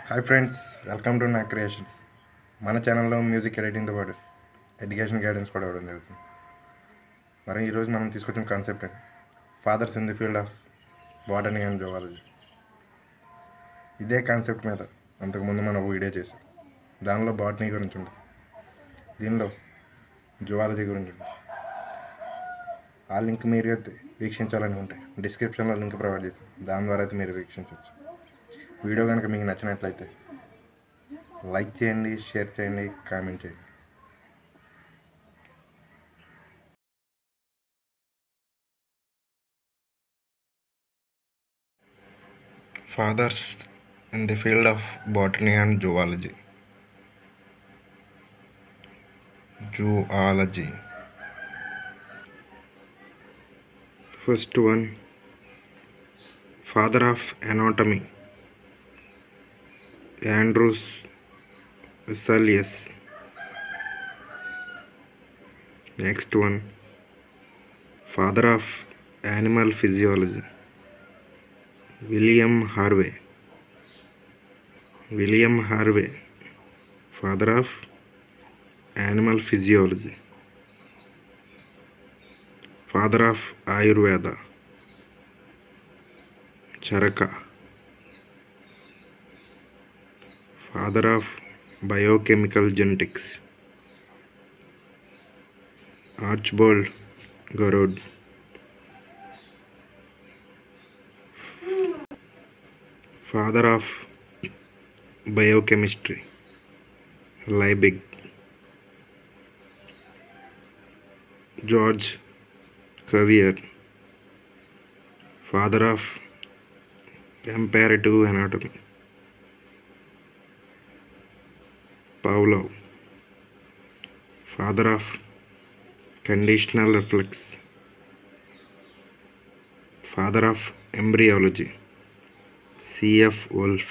Hi friends welcome to నా creations మన ఛానల్లో మ్యూజిక్ ఎడిటింగ్తో పాటు ఎడ్యుకేషన్ గైడెన్స్ కూడా ఇవ్వడం జరుగుతుంది మరి ఈరోజు మనం తీసుకొచ్చిన concept fathers in the field of botany and zoology ఇదే కాన్సెప్ట్ మీద అంతకుముందు మనం ఒక వీడియో చేసాం దానిలో బాటనీ గురించి ఉంటుంది దీనిలో జువాలజీ గురించి ఉంటుంది ఆ లింక్ మీరు అయితే వీక్షించాలని ఉంటే డిస్క్రిప్షన్లో లింక్ ప్రొవైడ్ చేస్తాం దాని ద్వారా అయితే మీరు వీక్షించవచ్చు వీడియో కనుక మీకు నచ్చినట్లయితే లైక్ చేయండి షేర్ చేయండి కామెంట్ చేయండి fathers in the field of botany and zoology zoology first one father of anatomy Andrews Vesalius. Next one, father of animal physiology, William Harvey. William Harvey, father of animal physiology, father of Ayurveda, Charaka. father of biochemical genetics archibald garrod father of biochemistry liebig george cuvier father of comparative anatomy Pavlov, father of conditional reflex, father of embryology, C.F. Wolf,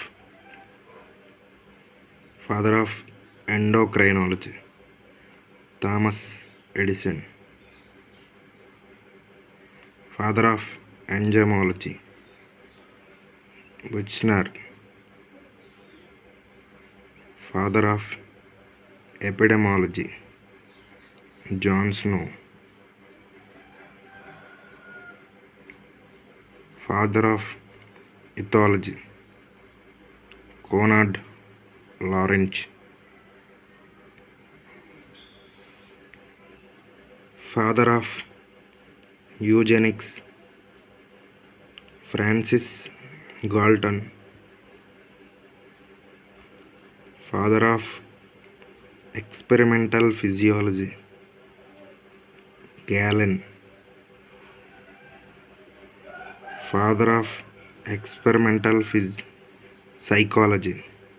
father of endocrinology, Thomas Edison, father of entomology, Buchner, father of epidemiology john snow father of ethology conrad lawrence father of eugenics francis galton father of experimental physiology Galen father of experimental phys- psychology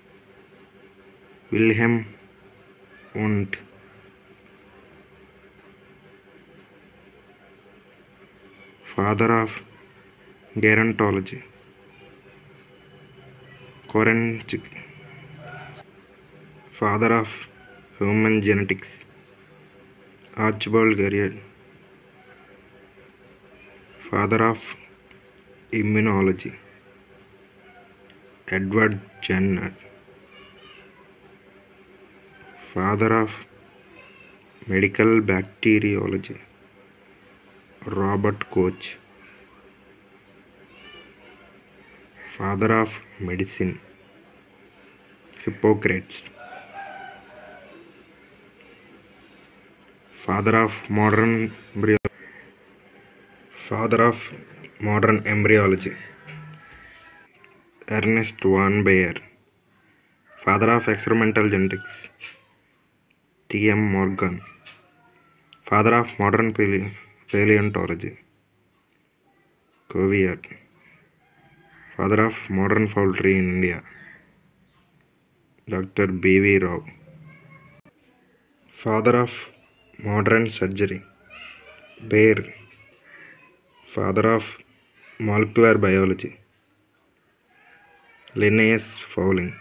Wilhelm Wundt father of gerontology Korenchik father of human genetics Archibald Garriott father of immunology Edward Jenner father of medical bacteriology Robert Koch father of medicine Hippocrates father of modern embryo- father of modern embryology ernest van baer father of experimental genetics tm morgan father of modern pale- paleontology cuvier father of modern poultry in india dr bv rao father of modern surgery Bayer father of molecular biology Linnaeus Pauling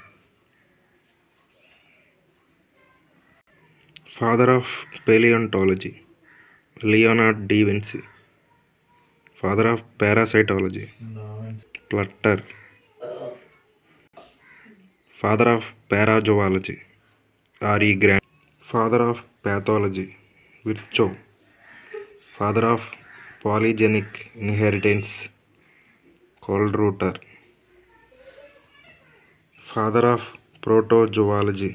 father of paleontology Leonard da Vinci father of parasitology Platter father of parazoology R E Grand father of pathology Virchow father of polygenic inheritance Koelreuter father of protozoology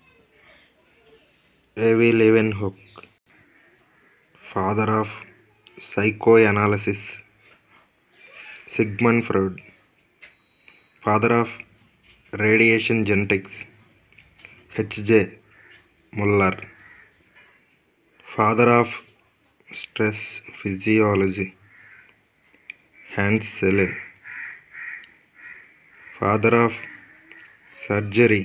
A V Leeuwenhoek father of psychoanalysis Sigmund Freud father of radiation genetics H J Muller father of stress physiology Hans Selye father of surgery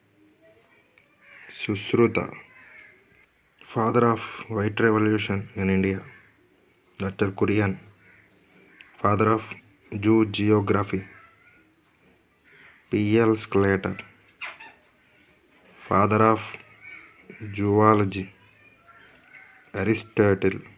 Sushruta father of white revolution in India doctor Kurien father of zoogeography P L Sclater father of zoology Aristotle